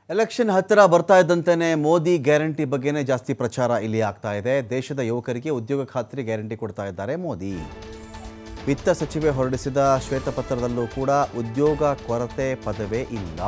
Election ಹತ್ತಿರ ಬರ್ತಾ ಇದ್ದಂತೆಯೇ Modi guarantee ಬಗ್ಗೆನೇ ಜಾಸ್ತಿ ಪ್ರಚಾರ ಇಲ್ಲಿ ಆಗ್ತಾ ಇದೆ ದೇಶದ ಯುವಕರಿಗೆ ಉದ್ಯೋಗ ಖಾತ್ರಿ ಗ್ಯಾರಂಟಿ ಕೊಡ್ತಾ ಇದ್ದಾರೆ ಮೋದಿ ವಿತ್ತ ಸಚಿವೆ ಹೊರಡಿಸಿದ ಶ್ವೇತಪತ್ರದಲ್ಲೂ ಕೂಡ ಉದ್ಯೋಗ ಕೊರತೆ ಪದವೇ ಇಲ್ಲ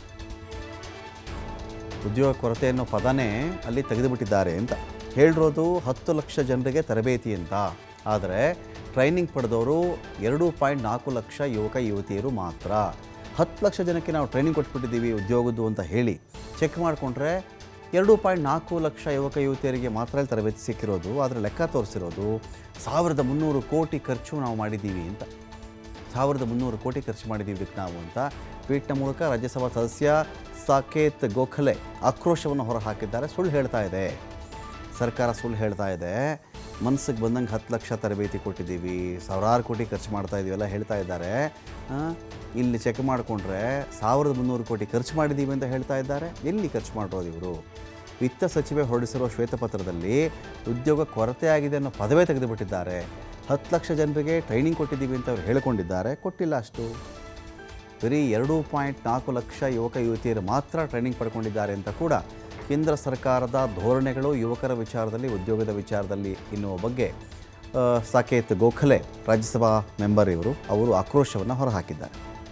ಉದ್ಯೋಗ ಕೊರತೆ ಅನ್ನೋ ಪದನೇ ಅಲ್ಲಿ ತೆಗೆದುಬಿಟ್ಟಿದ್ದಾರೆ ಅಂತ ಹೇಳಿರೋದು ಹತ್ತು ಲಕ್ಷ ಜನರಿಗೆ ತರಬೇತಿ ಅಂತ ಆದರೆ ಟ್ರೈನಿಂಗ್ ಪಡೆದವರು ಎರಡು ಪಾಯಿಂಟ್ ನಾಲ್ಕು ಲಕ್ಷ ಯುವಕ ಯುವತಿಯರು ಮಾತ್ರ ಹತ್ತು ಲಕ್ಷ ಜನಕ್ಕೆ ನಾವು ಟ್ರೈನಿಂಗ್ ಕೊಟ್ಬಿಟ್ಟಿದ್ದೀವಿ ಉದ್ಯೋಗದ್ದು ಅಂತ ಹೇಳಿ ಚೆಕ್ ಮಾಡಿಕೊಂಡ್ರೆ ಎರಡು ಪಾಯಿಂಟ್ ನಾಲ್ಕು ಲಕ್ಷ ಯುವಕ ಯುವತಿಯರಿಗೆ ಮಾತ್ರ ಇಲ್ಲಿ ತರಬೇತಿ ಸಿಕ್ಕಿರೋದು ಆದರೆ ಲೆಕ್ಕ ತೋರಿಸಿರೋದು ಸಾವಿರದ ಮುನ್ನೂರು ಕೋಟಿ ಖರ್ಚು ನಾವು ಮಾಡಿದ್ದೀವಿ ಅಂತ ಸಾವಿರದ ಮುನ್ನೂರು ಕೋಟಿ ಖರ್ಚು ಮಾಡಿದ್ದೀವಿ ಇದಕ್ಕೆ ನಾವು ಅಂತ ಟ್ವೀಟ್ನ ಮೂಲಕ ರಾಜ್ಯಸಭಾ ಸದಸ್ಯ ಸಾಕೇತ್ ಗೋಖಲೆ ಆಕ್ರೋಶವನ್ನು ಹೊರಹಾಕಿದ್ದಾರೆ ಸುಳ್ಳು ಹೇಳ್ತಾ ಇದೆ ಸರ್ಕಾರ ಸುಳ್ಳು ಹೇಳ್ತಾ ಇದೆ ಮನಸ್ಸಿಗೆ ಬಂದಂಗೆ ಹತ್ತು ಲಕ್ಷ ತರಬೇತಿ ಕೊಟ್ಟಿದ್ದೀವಿ ಸಾವಿರಾರು ಕೋಟಿ ಖರ್ಚು ಮಾಡ್ತಾ ಇದೀವಿ ಎಲ್ಲ ಹೇಳ್ತಾ ಇದ್ದಾರೆ ಆ, ಇಲ್ಲಿ ಚೆಕ್ ಮಾಡಿಕೊಂಡ್ರೆ ಸಾವಿರದ ಮುನ್ನೂರು ಕೋಟಿ ಖರ್ಚು ಮಾಡಿದ್ದೀವಿ ಅಂತ ಹೇಳ್ತಾ ಇದ್ದಾರೆ ಎಲ್ಲಿ ಖರ್ಚು ಮಾಡಿರೋದು ಇವರು ವಿತ್ತ ಸಚಿವೆ ಹೊರಡಿಸಿರುವ ಶ್ವೇತಪತ್ರದಲ್ಲಿ ಉದ್ಯೋಗ ಕೊರತೆ ಆಗಿದೆ ಅನ್ನೋ ಪದವೇ ತೆಗೆದುಬಿಟ್ಟಿದ್ದಾರೆ ಹತ್ತು ಲಕ್ಷ ಜನರಿಗೆ ಟ್ರೈನಿಂಗ್ ಕೊಟ್ಟಿದ್ದೀವಿ ಅಂತ ಅವ್ರು ಹೇಳಿಕೊಂಡಿದ್ದಾರೆ ಕೊಟ್ಟಿಲ್ಲ ಅಷ್ಟು ಬರೀ ಎರಡು ಪಾಯಿಂಟ್ ನಾಲ್ಕು ಲಕ್ಷ ಯುವಕ ಯುವತಿಯರು ಮಾತ್ರ ಟ್ರೈನಿಂಗ್ ಪಡ್ಕೊಂಡಿದ್ದಾರೆ ಅಂತ ಕೂಡ ಕೇಂದ್ರ ಸರ್ಕಾರದ ಧೋರಣೆಗಳು ಯುವಕರ ವಿಚಾರದಲ್ಲಿ ಉದ್ಯೋಗದ ವಿಚಾರದಲ್ಲಿ ಎನ್ನುವ ಬಗ್ಗೆ ಆ, ಸಾಕೇತ್ ಗೋಖಲೆ ರಾಜ್ಯಸಭಾ ಮೆಂಬರ್ ಇವರು ಅವರು ಆಕ್ರೋಶವನ್ನು ಹೊರಹಾಕಿದ್ದಾರೆ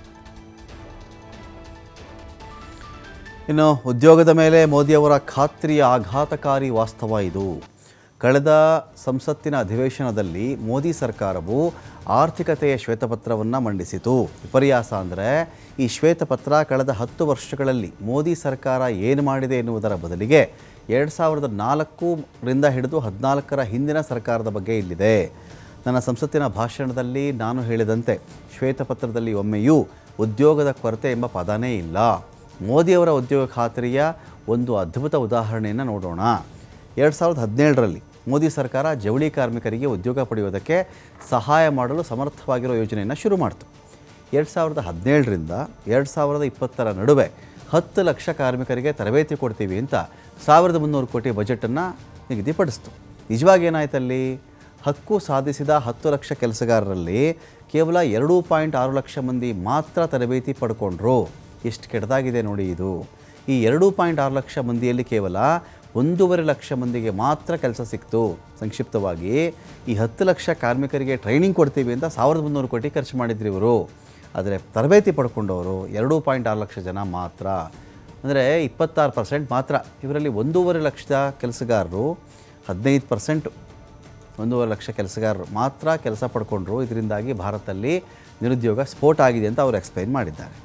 ಇನ್ನು ಉದ್ಯೋಗದ ಮೇಲೆ ಮೋದಿಯವರ ಖಾತ್ರಿಯ ಆಘಾತಕಾರಿ ವಾಸ್ತವ ಇದು ಕಳೆದ ಸಂಸತ್ತಿನ ಅಧಿವೇಶನದಲ್ಲಿ ಮೋದಿ ಸರ್ಕಾರವು ಆರ್ಥಿಕತೆಯ ಶ್ವೇತಪತ್ರವನ್ನು ಮಂಡಿಸಿತು ವಿಪರ್ಯಾಸ ಅಂದರೆ ಈ ಶ್ವೇತಪತ್ರ ಕಳೆದ ಹತ್ತು ವರ್ಷಗಳಲ್ಲಿ ಮೋದಿ ಸರ್ಕಾರ ಏನು ಮಾಡಿದೆ ಎನ್ನುವುದರ ಬದಲಿಗೆ ಎರಡು ಸಾವಿರದ ನಾಲ್ಕರಿಂದ ಹಿಡಿದು ಹದಿನಾಲ್ಕರ ಹಿಂದಿನ ಸರ್ಕಾರದ ಬಗ್ಗೆ ಇಲ್ಲಿದೆ ನನ್ನ ಸಂಸತ್ತಿನ ಭಾಷಣದಲ್ಲಿ ನಾನು ಹೇಳಿದಂತೆ ಶ್ವೇತಪತ್ರದಲ್ಲಿ ಒಮ್ಮೆಯೂ ಉದ್ಯೋಗದ ಕೊರತೆ ಎಂಬ ಪದನೇ ಇಲ್ಲ ಮೋದಿಯವರ ಉದ್ಯೋಗ ಖಾತ್ರಿಯ ಒಂದು ಅದ್ಭುತ ಉದಾಹರಣೆಯನ್ನು ನೋಡೋಣ ಎರಡು ಸಾವಿರದ ಹದಿನೇಳರಲ್ಲಿ ಮೋದಿ ಸರ್ಕಾರ ಜವಳಿ ಕಾರ್ಮಿಕರಿಗೆ ಉದ್ಯೋಗ ಪಡೆಯುವುದಕ್ಕೆ ಸಹಾಯ ಮಾಡಲು ಸಮರ್ಥವಾಗಿರೋ ಯೋಜನೆಯನ್ನು ಶುರು ಮಾಡಿತು ಎರಡು ಸಾವಿರದ ಹದಿನೇಳರಿಂದ ಎರಡು ಸಾವಿರದ ಇಪ್ಪತ್ತರ ನಡುವೆ ಹತ್ತು ಲಕ್ಷ ಕಾರ್ಮಿಕರಿಗೆ ತರಬೇತಿ ಕೊಡ್ತೀವಿ ಅಂತ ಸಾವಿರದ ಮುನ್ನೂರು ಕೋಟಿ ಬಜೆಟನ್ನು ನಿಗದಿಪಡಿಸಿತು ನಿಜವಾಗಿ ಏನಾಯ್ತಲ್ಲಿ ಹಕ್ಕು ಸಾಧಿಸಿದ ಹತ್ತು ಲಕ್ಷ ಕೆಲಸಗಾರರಲ್ಲಿ ಕೇವಲ ಎರಡು ಪಾಯಿಂಟ್ ಆರು ಲಕ್ಷ ಮಂದಿ ಮಾತ್ರ ತರಬೇತಿ ಪಡ್ಕೊಂಡ್ರು ಎಷ್ಟು ಕೆಟ್ಟದಾಗಿದೆ ನೋಡಿ ಇದು ಈ ಎರಡು ಪಾಯಿಂಟ್ ಆರು ಲಕ್ಷ ಮಂದಿಯಲ್ಲಿ ಕೇವಲ ಒಂದೂವರೆ ಲಕ್ಷ ಮಂದಿಗೆ ಮಾತ್ರ ಕೆಲಸ ಸಿಕ್ತು ಸಂಕ್ಷಿಪ್ತವಾಗಿ ಈ ಹತ್ತು ಲಕ್ಷ ಕಾರ್ಮಿಕರಿಗೆ ಟ್ರೈನಿಂಗ್ ಕೊಡ್ತೀವಿ ಅಂತ ಸಾವಿರದ ಮುನ್ನೂರು ಕೋಟಿ ಖರ್ಚು ಮಾಡಿದ್ರು ಇವರು ಆದರೆ ತರಬೇತಿ ಪಡ್ಕೊಂಡವರು ಎರಡು ಪಾಯಿಂಟ್ ಆರು ಲಕ್ಷ ಜನ ಮಾತ್ರ ಅಂದರೆ ಇಪ್ಪತ್ತಾರು ಪರ್ಸೆಂಟ್ ಮಾತ್ರ ಇವರಲ್ಲಿ ಒಂದೂವರೆ ಲಕ್ಷ ಕೆಲಸಗಾರರು ಹದಿನೈದು ಪರ್ಸೆಂಟು ಒಂದೂವರೆ ಲಕ್ಷ ಕೆಲಸಗಾರರು ಮಾತ್ರ ಕೆಲಸ ಪಡ್ಕೊಂಡ್ರು ಇದರಿಂದಾಗಿ ಭಾರತದಲ್ಲಿ ನಿರುದ್ಯೋಗ ಸ್ಫೋಟ ಆಗಿದೆ ಅಂತ ಅವರು ಎಕ್ಸ್ಪ್ಲೈನ್ ಮಾಡಿದ್ದಾರೆ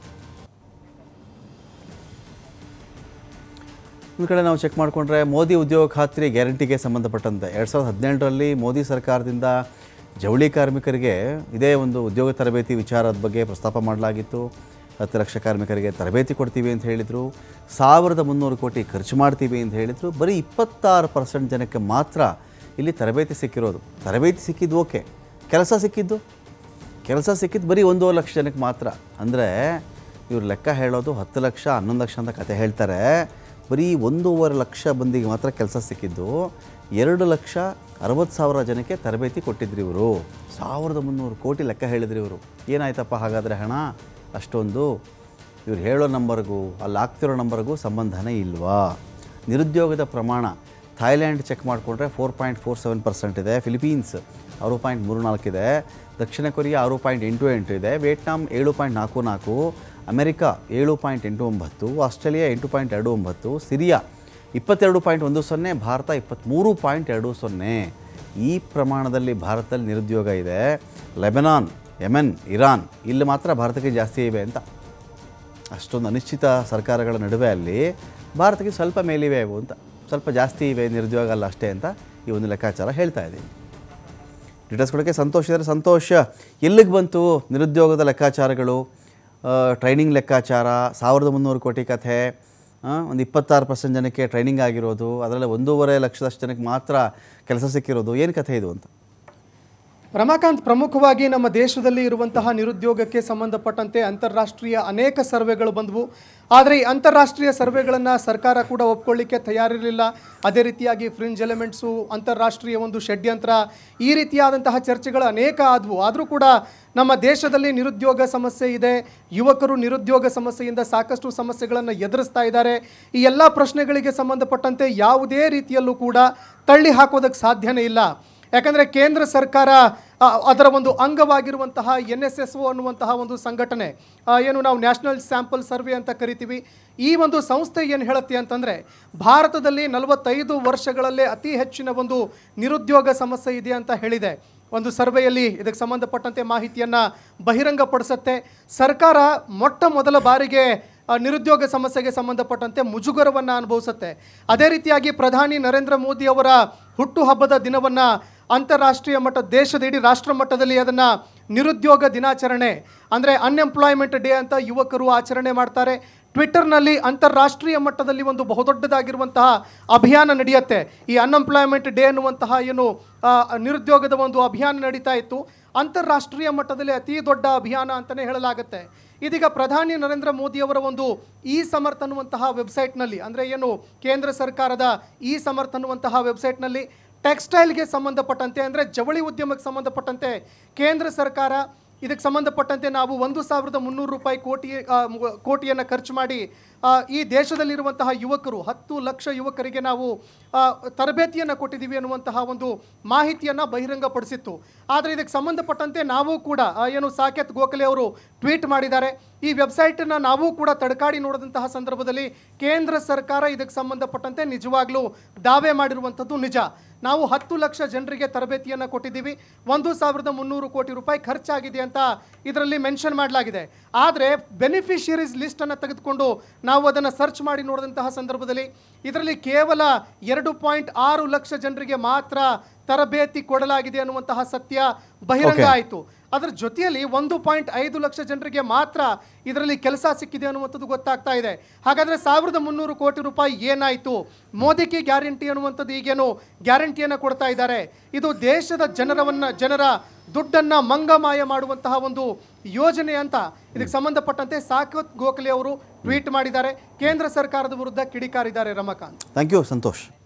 ಒಂದು ಕಡೆ ನಾವು ಚೆಕ್ ಮಾಡಿಕೊಂಡ್ರೆ ಮೋದಿ ಉದ್ಯೋಗ ಖಾತ್ರಿ ಗ್ಯಾರಂಟಿಗೆ ಸಂಬಂಧಪಟ್ಟಂತೆ ಎರಡು ಸಾವಿರದ ಹದಿನೇಳರಲ್ಲಿ ಮೋದಿ ಸರ್ಕಾರದಿಂದ ಜವಳಿ ಕಾರ್ಮಿಕರಿಗೆ ಇದೇ ಒಂದು ಉದ್ಯೋಗ ತರಬೇತಿ ವಿಚಾರದ ಬಗ್ಗೆ ಪ್ರಸ್ತಾಪ ಮಾಡಲಾಗಿತ್ತು ಹತ್ತು ಲಕ್ಷ ಕಾರ್ಮಿಕರಿಗೆ ತರಬೇತಿ ಕೊಡ್ತೀವಿ ಅಂತ ಹೇಳಿದರು ಸಾವಿರದ ಮುನ್ನೂರು ಕೋಟಿ ಖರ್ಚು ಮಾಡ್ತೀವಿ ಅಂತ ಹೇಳಿದರು ಬರೀ ಇಪ್ಪತ್ತಾರು ಪರ್ಸೆಂಟ್ ಜನಕ್ಕೆ ಮಾತ್ರ ಇಲ್ಲಿ ತರಬೇತಿ ಸಿಕ್ಕಿರೋದು ತರಬೇತಿ ಸಿಕ್ಕಿದ್ದು ಓಕೆ ಕೆಲಸ ಸಿಕ್ಕಿದ್ದು ಕೆಲಸ ಸಿಕ್ಕಿದ್ದು ಬರೀ ಒಂದೂವರೆ ಲಕ್ಷ ಜನಕ್ಕೆ ಮಾತ್ರ ಅಂದರೆ ಇವ್ರು ಲೆಕ್ಕ ಹೇಳೋದು ಹತ್ತು ಲಕ್ಷ ಹನ್ನೊಂದು ಲಕ್ಷ ಅಂತ ಕತೆ ಹೇಳ್ತಾರೆ ಬರೀ ಒಂದೂವರೆ ಲಕ್ಷ ಮಂದಿಗೆ ಮಾತ್ರ ಕೆಲಸ ಸಿಕ್ಕಿದ್ದು ಎರಡು ಲಕ್ಷ ಅರವತ್ತು ಸಾವಿರ ಜನಕ್ಕೆ ತರಬೇತಿ ಕೊಟ್ಟಿದ್ರು ಇವರು ಸಾವಿರದ ಮುನ್ನೂರು ಕೋಟಿ ಲೆಕ್ಕ ಹೇಳಿದ್ರು ಇವರು ಏನಾಯ್ತಪ್ಪ ಹಾಗಾದರೆ ಹಣ ಅಷ್ಟೊಂದು ಇವ್ರು ಹೇಳೋ ನಂಬರ್ಗೂ ಅಲ್ಲಿ ಆಗ್ತಿರೋ ನಂಬರ್ಗೂ ಸಂಬಂಧನೇ ಇಲ್ವಾ ನಿರುದ್ಯೋಗದ ಪ್ರಮಾಣ ಥಾಯ್ಲ್ಯಾಂಡ್ ಚೆಕ್ ಮಾಡಿಕೊಂಡ್ರೆ four point four seven percent ಇದೆ ಫಿಲಿಪೀನ್ಸ್ ಆರು ಪಾಯಿಂಟ್ ಮೂರು ನಾಲ್ಕು ಇದೆ ದಕ್ಷಿಣ ಕೊರಿಯಾ ಆರು ಪಾಯಿಂಟ್ ಎಂಟು ಎಂಟು ಇದೆ ವಿಯೆಟ್ನಾಂ ಏಳು ಪಾಯಿಂಟ್ ನಾಲ್ಕು ನಾಲ್ಕು ಅಮೆರಿಕ ಏಳು ಪಾಯಿಂಟ್ ಎಂಟು ಒಂಬತ್ತು ಆಸ್ಟ್ರೇಲಿಯಾ ಎಂಟು ಪಾಯಿಂಟ್ ಎರಡು ಒಂಬತ್ತು ಸಿರಿಯಾ ಇಪ್ಪತ್ತೆರಡು ಪಾಯಿಂಟ್ ಒಂದು ಸೊನ್ನೆ ಭಾರತ ಇಪ್ಪತ್ತ್ಮೂರು ಪಾಯಿಂಟ್ ಎರಡು ಸೊನ್ನೆ ಈ ಪ್ರಮಾಣದಲ್ಲಿ ಭಾರತದಲ್ಲಿ ನಿರುದ್ಯೋಗ ಇದೆ ಲೆಬನಾನ್ ಯೆಮೆನ್ ಇರಾನ್ ಇಲ್ಲಿ ಮಾತ್ರ ಭಾರತಕ್ಕೆ ಜಾಸ್ತಿ ಇವೆ ಅಂತ ಅಷ್ಟೊಂದು ಅನಿಶ್ಚಿತ ಸರ್ಕಾರಗಳ ನಡುವೆ ಅಲ್ಲಿ ಭಾರತಕ್ಕೆ ಸ್ವಲ್ಪ ಮೇಲಿವೆ ಇವು ಅಂತ ಸ್ವಲ್ಪ ಜಾಸ್ತಿ ಇವೆ ನಿರುದ್ಯೋಗ ಅಲ್ಲ ಅಷ್ಟೇ ಅಂತ ಈ ಒಂದು ಲೆಕ್ಕಾಚಾರ ಹೇಳ್ತಾ ಇದ್ದೀನಿ ಡೀಟೇಲ್ಸ್ ಕೊಡೋಕ್ಕೆ ಸಂತೋಷ ಇದ್ದಾರೆ ಸಂತೋಷ ಎಲ್ಲಿಗೆ ಬಂತು ನಿರುದ್ಯೋಗದ ಲೆಕ್ಕಾಚಾರಗಳು ಆ, ಟ್ರೈನಿಂಗ್ ಲೆಕ್ಕಾಚಾರ ಸಾವಿರದ ಮುನ್ನೂರು ಕೋಟಿ ಕಥೆ ಆ, ಒಂದು ಇಪ್ಪತ್ತಾರು ಪರ್ಸೆಂಟ್ ಜನಕ್ಕೆ ಟ್ರೈನಿಂಗ್ ಆಗಿರೋದು ಅದರಲ್ಲಿ ಒಂದೂವರೆ ಲಕ್ಷದಷ್ಟು ಜನಕ್ಕೆ ಮಾತ್ರ ಕೆಲಸ ಸಿಕ್ಕಿರೋದು ಏನು ಕಥೆ ಇದು ಅಂತ ರಮಾಕಾಂತ್ ಪ್ರಮುಖವಾಗಿ ನಮ್ಮ ದೇಶದಲ್ಲಿ ಇರುವಂತಹ ನಿರುದ್ಯೋಗಕ್ಕೆ ಸಂಬಂಧಪಟ್ಟಂತೆ ಅಂತಾರಾಷ್ಟ್ರೀಯ ಅನೇಕ ಸರ್ವೆಗಳು ಬಂದವು ಆದರೆ ಈ ಅಂತಾರಾಷ್ಟ್ರೀಯ ಸರ್ವೆಗಳನ್ನು ಸರ್ಕಾರ ಕೂಡ ಒಪ್ಕೊಳ್ಳಿಕ್ಕೆ ತಯಾರಿರಲಿಲ್ಲ ಅದೇ ರೀತಿಯಾಗಿ ಫ್ರಿಂಜ್ ಎಲಿಮೆಂಟ್ಸು ಅಂತಾರಾಷ್ಟ್ರೀಯ ಒಂದು ಷಡ್ಯಂತ್ರ ಈ ರೀತಿಯಾದಂತಹ ಚರ್ಚೆಗಳು ಅನೇಕ ಆದವು ಆದರೂ ಕೂಡ ನಮ್ಮ ದೇಶದಲ್ಲಿ ನಿರುದ್ಯೋಗ ಸಮಸ್ಯೆ ಇದೆ ಯುವಕರು ನಿರುದ್ಯೋಗ ಸಮಸ್ಯೆಯಿಂದ ಸಾಕಷ್ಟು ಸಮಸ್ಯೆಗಳನ್ನು ಎದುರಿಸ್ತಾ ಇದ್ದಾರೆ ಈ ಎಲ್ಲ ಪ್ರಶ್ನೆಗಳಿಗೆ ಸಂಬಂಧಪಟ್ಟಂತೆ ಯಾವುದೇ ರೀತಿಯಲ್ಲೂ ಕೂಡ ತಳ್ಳಿ ಹಾಕೋದಕ್ಕೆ ಸಾಧ್ಯನೇ ಇಲ್ಲ ಯಾಕಂದರೆ ಕೇಂದ್ರ ಸರ್ಕಾರ ಆ, ಅದರ ಒಂದು ಅಂಗವಾಗಿರುವಂತಹ ಎನ್ ಎಸ್ ಎಸ್ ಒ ಅನ್ನುವಂತಹ ಒಂದು ಸಂಘಟನೆ ಆ, ಏನು ನಾವು ನ್ಯಾಷನಲ್ ಸ್ಯಾಂಪಲ್ ಸರ್ವೆ ಅಂತ ಕರಿತೀವಿ ಈ ಒಂದು ಸಂಸ್ಥೆ ಏನು ಹೇಳುತ್ತೆ ಅಂತಂದರೆ ಭಾರತದಲ್ಲಿ ನಲವತ್ತೈದು ವರ್ಷಗಳಲ್ಲೇ ಅತಿ ಹೆಚ್ಚಿನ ಒಂದು ನಿರುದ್ಯೋಗ ಸಮಸ್ಯೆ ಇದೆ ಅಂತ ಹೇಳಿದೆ ಒಂದು ಸರ್ವೆಯಲ್ಲಿ ಇದಕ್ಕೆ ಸಂಬಂಧಪಟ್ಟಂತೆ ಮಾಹಿತಿಯನ್ನು ಬಹಿರಂಗಪಡಿಸುತ್ತೆ ಸರ್ಕಾರ ಮೊಟ್ಟ ಮೊದಲ ಬಾರಿಗೆ ಆ, ನಿರುದ್ಯೋಗ ಸಮಸ್ಯೆಗೆ ಸಂಬಂಧಪಟ್ಟಂತೆ ಮುಜುಗರವನ್ನು ಅನುಭವಿಸುತ್ತೆ ಅದೇ ರೀತಿಯಾಗಿ ಪ್ರಧಾನಿ ನರೇಂದ್ರ ಮೋದಿ ಅವರ ಹುಟ್ಟುಹಬ್ಬದ ದಿನವನ್ನು ಅಂತಾರಾಷ್ಟ್ರೀಯ ಮಟ್ಟ ದೇಶದ ಇಡೀ ರಾಷ್ಟ್ರ ಮಟ್ಟದಲ್ಲಿ ಅದನ್ನು ನಿರುದ್ಯೋಗ ದಿನಾಚರಣೆ ಅಂದರೆ ಅನ್ಎಂಪ್ಲಾಯ್ಮೆಂಟ್ ಡೇ ಅಂತ ಯುವಕರು ಆಚರಣೆ ಮಾಡ್ತಾರೆ ಟ್ವಿಟ್ಟರ್ನಲ್ಲಿ ಅಂತಾರಾಷ್ಟ್ರೀಯ ಮಟ್ಟದಲ್ಲಿ ಒಂದು ಬಹುದೊಡ್ಡದಾಗಿರುವಂತಹ ಅಭಿಯಾನ ನಡೆಯುತ್ತೆ ಈ ಅನ್ಎಂಪ್ಲಾಯ್ಮೆಂಟ್ ಡೇ ಅನ್ನುವಂತಹ ಏನು ಆ, ನಿರುದ್ಯೋಗದ ಒಂದು ಅಭಿಯಾನ ನಡೀತಾ ಇತ್ತು ಅಂತಾರಾಷ್ಟ್ರೀಯ ಮಟ್ಟದಲ್ಲಿ ಅತಿ ದೊಡ್ಡ ಅಭಿಯಾನ ಅಂತಲೇ ಹೇಳಲಾಗುತ್ತೆ ಇದೀಗ ಪ್ರಧಾನಿ ನರೇಂದ್ರ ಮೋದಿಯವರ ಒಂದು ಇ ಸಮರ್ಥ ಅನ್ನುವಂತಹ ವೆಬ್ಸೈಟ್ನಲ್ಲಿ ಅಂದರೆ ಏನು ಕೇಂದ್ರ ಸರ್ಕಾರದ ಇ ಸಮರ್ಥ ಅನ್ನುವಂತಹ ವೆಬ್ಸೈಟ್ನಲ್ಲಿ ಟೆಕ್ಸ್ಟೈಲ್ಗೆ ಸಂಬಂಧಪಟ್ಟಂತೆ ಅಂದರೆ ಜವಳಿ ಉದ್ಯಮಕ್ಕೆ ಸಂಬಂಧಪಟ್ಟಂತೆ ಕೇಂದ್ರ ಸರ್ಕಾರ ಇದಕ್ಕೆ ಸಂಬಂಧಪಟ್ಟಂತೆ ನಾವು ಒಂದು ಸಾವಿರದ ಮುನ್ನೂರು ರೂಪಾಯಿ ಕೋಟಿ ಆ, ಮು- ಕೋಟಿಯನ್ನು ಖರ್ಚು ಮಾಡಿ ಆ, ಈ ದೇಶದಲ್ಲಿರುವಂತಹ ಯುವಕರು ಹತ್ತು ಲಕ್ಷ ಯುವಕರಿಗೆ ನಾವು ಆ, ತರಬೇತಿಯನ್ನು ಕೊಟ್ಟಿದ್ದೀವಿ ಅನ್ನುವಂತಹ ಒಂದು ಮಾಹಿತಿಯನ್ನು ಬಹಿರಂಗಪಡಿಸಿತ್ತು ಆದರೆ ಇದಕ್ಕೆ ಸಂಬಂಧಪಟ್ಟಂತೆ ನಾವು ಕೂಡ ಆ, ಏನು ಸಾಕೆತ್ ಗೋಖಲೆ ಅವರು ಟ್ವೀಟ್ ಮಾಡಿದ್ದಾರೆ ಈ ವೆಬ್ಸೈಟನ್ನು ನಾವು ಕೂಡ ತಡಕಾಡಿ ನೋಡಿದಂತಹ ಸಂದರ್ಭದಲ್ಲಿ ಕೇಂದ್ರ ಸರ್ಕಾರ ಇದಕ್ಕೆ ಸಂಬಂಧಪಟ್ಟಂತೆ ನಿಜವಾಗ್ಲೂ ದಾವೆ ಮಾಡಿರುವಂಥದ್ದು ನಿಜ ನಾವು ಹತ್ತು ಲಕ್ಷ ಜನರಿಗೆ ತರಬೇತಿಯನ್ನು ಕೊಟ್ಟಿದ್ದೀವಿ ಒಂದು ಸಾವಿರದ ಮುನ್ನೂರು ಕೋಟಿ ರೂಪಾಯಿ ಖರ್ಚಾಗಿದೆ ಅಂತ ಇದರಲ್ಲಿ ಮೆನ್ಷನ್ ಮಾಡಲಾಗಿದೆ ಆದರೆ ಬೆನಿಫಿಷಿಯರೀಸ್ ಲಿಸ್ಟನ್ನು ತೆಗೆದುಕೊಂಡು ನಾವು ಅದನ್ನು ಸರ್ಚ್ ಮಾಡಿ ನೋಡಿದಂತಹ ಸಂದರ್ಭದಲ್ಲಿ ಇದರಲ್ಲಿ ಕೇವಲ ಎರಡು ಪಾಯಿಂಟ್ ಆರು ಲಕ್ಷ ಜನರಿಗೆ ಮಾತ್ರ ತರಬೇತಿ ಕೊಡಲಾಗಿದೆ ಅನ್ನುವಂತಹ ಸತ್ಯ ಬಹಿರಂಗ Okay. ಆಯಿತು ಅದರ ಜೊತೆಯಲ್ಲಿ ಒಂದು ಪಾಯಿಂಟ್ ಐದು ಲಕ್ಷ ಜನರಿಗೆ ಮಾತ್ರ ಇದರಲ್ಲಿ ಕೆಲಸ ಸಿಕ್ಕಿದೆ ಅನ್ನುವಂಥದ್ದು ಗೊತ್ತಾಗ್ತಾ ಇದೆ ಹಾಗಾದರೆ ಸಾವಿರದ ಮುನ್ನೂರು ಕೋಟಿ ರೂಪಾಯಿ ಏನಾಯಿತು ಮೋದಿಗೆ ಗ್ಯಾರಂಟಿ ಅನ್ನುವಂಥದ್ದು ಈಗೇನು ಗ್ಯಾರಂಟಿಯನ್ನು ಕೊಡ್ತಾ ಇದ್ದಾರೆ ಇದು ದೇಶದ ಜನರವನ್ನ ಜನರ ದುಡ್ಡನ್ನು ಮಂಗಮಾಯ ಮಾಡುವಂತಹ ಒಂದು ಯೋಜನೆ ಅಂತ ಇದಕ್ಕೆ ಸಂಬಂಧಪಟ್ಟಂತೆ ಸಾಕತ್ ಗೋಖಲೆ ಅವರು ಟ್ವೀಟ್ ಮಾಡಿದ್ದಾರೆ ಕೇಂದ್ರ ಸರ್ಕಾರದ ವಿರುದ್ಧ ಕಿಡಿಕಾರಿದ್ದಾರೆ ರಮಾಕಾಂತ್ ಥ್ಯಾಂಕ್ ಯು ಸಂತೋಷ್